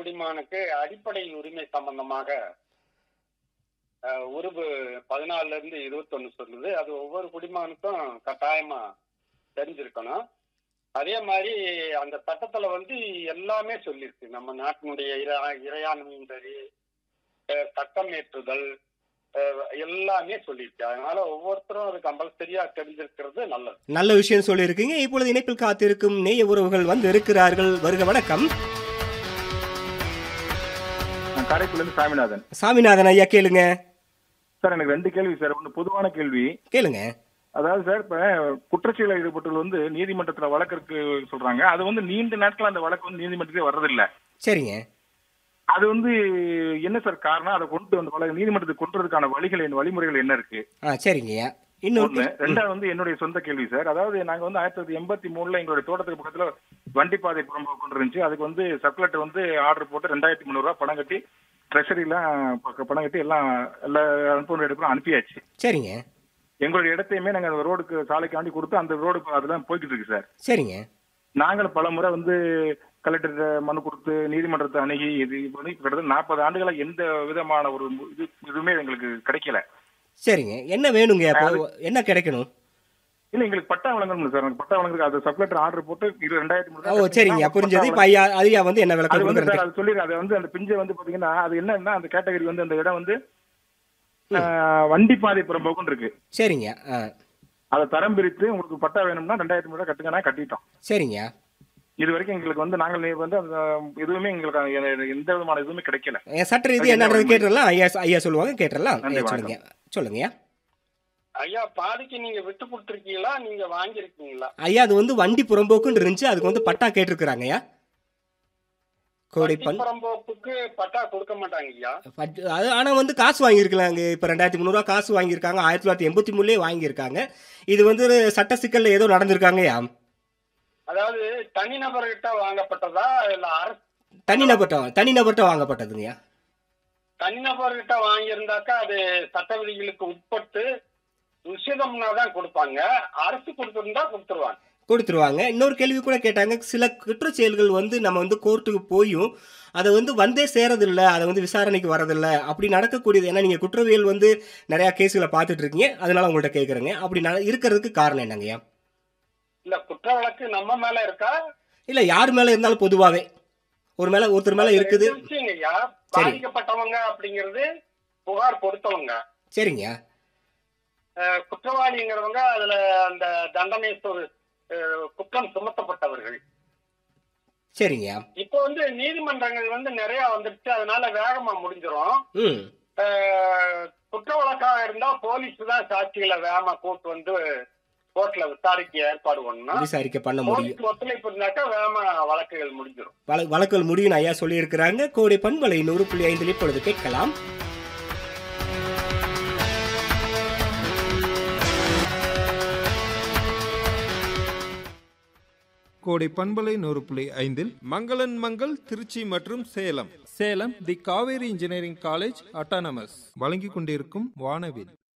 குடிமகனுக்கு அடிப்படை உரிமை சம்பந்தமாக அஹ், உருவு பதினாலுல இருந்து இருபத்தொன்னு சொல்லுது அது ஒவ்வொரு குடிமகனுக்கும் கட்டாயமா தெரிஞ்சிருக்கணும் அதே மாதிரி அந்த சட்டத்துல வந்து எல்லாமே சொல்லியிருக்கு நம்ம நாட்டினுடைய இறை- இறையாண்மையும் சரி அஹ், சட்டம் ஏற்றுதல் அஹ், எல்லாமே சொல்லியிருக்கு அதனால ஒவ்வொருத்தரும் அது கம்பல்சரியா தெரிஞ்சிருக்கிறது நல்லது நல்ல விஷயம் சொல்லியிருக்கீங்க இப்பொழுது இணைப்பில் காத்திருக்கும் நேய உறவுகள் வந்து இருக்கிறார்கள் வருக வணக்கம் நான் காரைக்குடிலேருந்து சாமிநாதன் சாமிநாதன் ஐயா கேளுங்க சார் எனக்கு ரெண்டு கேள்வி சார் ஒன்று பொதுவான கேள்வி கேளுங்க அதாவது சார் இப்ப குற்றச்செயலில் ஈடுபட்டவர்கள் வந்து நீதிமன்றத்துல வழக்கிற்கு சொல்றாங்க அது வந்து நீண்ட நாட்கள் அந்த வழக்கு வந்து நீதிமன்றத்துக்கு வர்றதில்ல சரிங்க அது வந்து என்ன சார் காரணம் அதை கொண்டு அந்த வழக்கு நீதிமன்றத்துக்கு கொண்டு வரதுக்கான வழிகள் என்ன வழிமுறைகள் என்ன இருக்கு ஆ சரிங்கய்யா இன்னொரு ஒண்ணு ரெண்டாவது வந்து என்னுடைய சொந்த கேள்வி சார் அதாவது நாங்க வந்து ஆயிரத்தி தொள்ளாயிரத்தி எண்பத்தி மூணுல எங்களுடைய தோட்டத்துக்கு பக்கத்துல வண்டி பாதை புறம்போக்கு கொண்டு இருந்துச்சு அதுக்கு வந்து சர்க்குலேட்டர் வந்து ஆர்டர் போட்டு ரெண்டாயிரத்தி முந்நூறு ரூபாய் பணம் கட்டி ட்ரெஷரிலாம் பணம் கட்டி எல்லாம் எல்லா அனுப்புற இடத்துக்கும் அனுப்பியாச்சு சரிங்க எங்களுடைய இடத்தையுமே நாங்க அந்த ரோடுக்கு சாலைக்காண்டி கொடுத்து அந்த ரோடு இப்ப அதெல்லாம் போய்கிட்டு இருக்கு சார் சரிங்க நாங்களும் பல முறை வந்து கலெக்டர் மனு கொடுத்து நீதிமன்றத்தை அணுகி இது இப்ப வந்து கிட்டத்தட்ட நாற்பது ஆண்டுகளா எந்த விதமான ஒரு இது இதுவுமே எங்களுக்கு கிடைக்கல சரிங்க என்ன வேணுங்க அப்போ என்ன கிடைக்கணும் இல்ல எங்களுக்கு பட்டா வழங்கணும் சார் எனக்கு பட்டா வழங்குறதுக்கு அது சப்ளேட்டர் ஆர்டர் போட்டு இரு ரெண்டாயிரத்தி மூணு ஓ சரிங்க புரிஞ்சது இப்போ ஐயா ஐயா வந்து என்ன விளக்கம் அது வந்து கொடுக்குறது சார் அது சொல்லி அது வந்து அந்த பிஞ்சை வந்து பாத்தீங்கன்னா அது என்னன்னா அந்த கேட்டகரி வந்து அந்த இடம் வந்து ஆஹ், வண்டி பாதை புறம்போக்குன்னு இருக்கு சரிங்க ஆ அதை தரம் பிரித்து உங்களுக்கு பட்டா வேணும்னா ரெண்டாயிரத்தி மூணு ரூபாய் கட்டுங்கன்னா கட்டிட்டோம் சரிங்க இது வரைக்கும் எங்களுக்கு வந்து நாங்கள் நீ வந்து அந்த எதுவுமே எங்களுக்கு அந்த எந்த விதமான இதுவுமே கிடைக்கல என் சட்ட ரீதி என்னன்றது கேட்டுடலாம் ஐயா ஐயா சொல்லுவாங்க கேட்டுடலாம் நன்றி, ஐயா சொல்லுங்க சொல்லுங்கய்யா ஐயா பாதிக்கு நீங்க விட்டு கொடுத்துருக்கீங்களா நீங்க வாங்கியிருக்கீங்களா ஐயா அது வந்து வண்டி புறம்போக்குன்னு இருந்துச்சு அதுக்கு வந்து பட்டா கேட்டிருக்கிறாங்க ஐயா கோடை பண் புறம்போக்குக்கு பட்டா கொடுக்க மாட்டாங்க ஐயா பட் அது ஆனால் வந்து காசு வாங்கியிருக்கலாங்க இப்போ ரெண்டாயிரத்தி முந்நூறுவா காசு வாங்கியிருக்காங்க ஆயிரத்தி தொள்ளாயிரத்தி எண்பத்தி மூணுலேயே வாங்கியிருக்காங்க இது வந்து ஒரு சட்ட சிக்கலில் ஏதோ நடந்திருக்காங்கய்யா அதாவது தனிநபர்கிட்ட வாங்கப்பட்டதா இல்ல அரசு தனிநபர்கிட்ட தனிநபர்கிட்ட வாங்கப்பட்டதுங்கய்யா தனிநபர்கிட்ட வாங்கியிருந்தாக்கா அது சட்ட விதிகளுக்கு உட்பட்டு உசிதம்னா தான் கொடுப்பாங்க அரசு கொடுத்திருந்தா கொடுத்துருவாங்க கொடுத்துருவாங்க இன்னொரு கேள்வி கூட கேட்டாங்க சில குற்றச் செயல்கள் வந்து நம்ம வந்து கோர்ட்டுக்கு போயும் அதை வந்து வந்தே சேரதில்லை அதை வந்து விசாரணைக்கு வரதில்லை அப்படி நடக்கக்கூடியது ஏன்னா நீங்கள் குற்றவியல் வந்து நிறையா கேஸுகளை பார்த்துட்டு இருக்கீங்க அதனால உங்கள்கிட்ட கேட்குறேங்க அப்படி நட இருக்கிறதுக்கு காரணம் என்னங்கய்யா இல்ல குற்ற வழக்கு நம்ம மேல இருக்கா இல்லை யார் மேலே இருந்தாலும் பொதுவாகவே ஒரு மேலே ஒருத்தர் மேலே இருக்குது ரெண்டு விஷயங்க ஐயா சரி. பாதிக்கப்பட்டவங்க அப்படிங்கிறது புகார் கொடுத்தவங்க சரிங்கய்யா அஹ், குற்றவாளிங்கிறவங்க அதுல அந்த தண்டனை சொ- அஹ், குற்றம் சுமத்தப்பட்டவர்கள் சரிங்கய்யா இப்போ வந்து நீதிமன்றங்கள் வந்து நிறைய வந்துருச்சு அதனால வேகமா முடிஞ்சிரும் ம் அஹ், குற்ற வழக்காக இருந்தா போலீஸ் தான் சாட்சிகளை வேகமா கூட்டு வந்து கோர்ட்ல விசாரிக்க ஏற்பாடு பண்ணணும் விசாரிக்க பண்ண முடியும் போலீஸ் ஒத்துழைப்பு இருந்தாக்கா வேகமா வழக்குகள் முடிஞ்சிரும் வழ வழக்குகள் முடியும் ஐயா சொல்லியிருக்கிறாங்க கோடை பண்பலை நூறு புள்ளி ஐந்தில் இப்பொழுது கேட்கலாம் கோடை பண்பலை நூறு புள்ளி ஐந்தில் மங்களன் மங்கள் திருச்சி மற்றும் Salem Salem the Kaveri engineering college autonomous வழங்கிக் கொண்டிருக்கும் வானவில்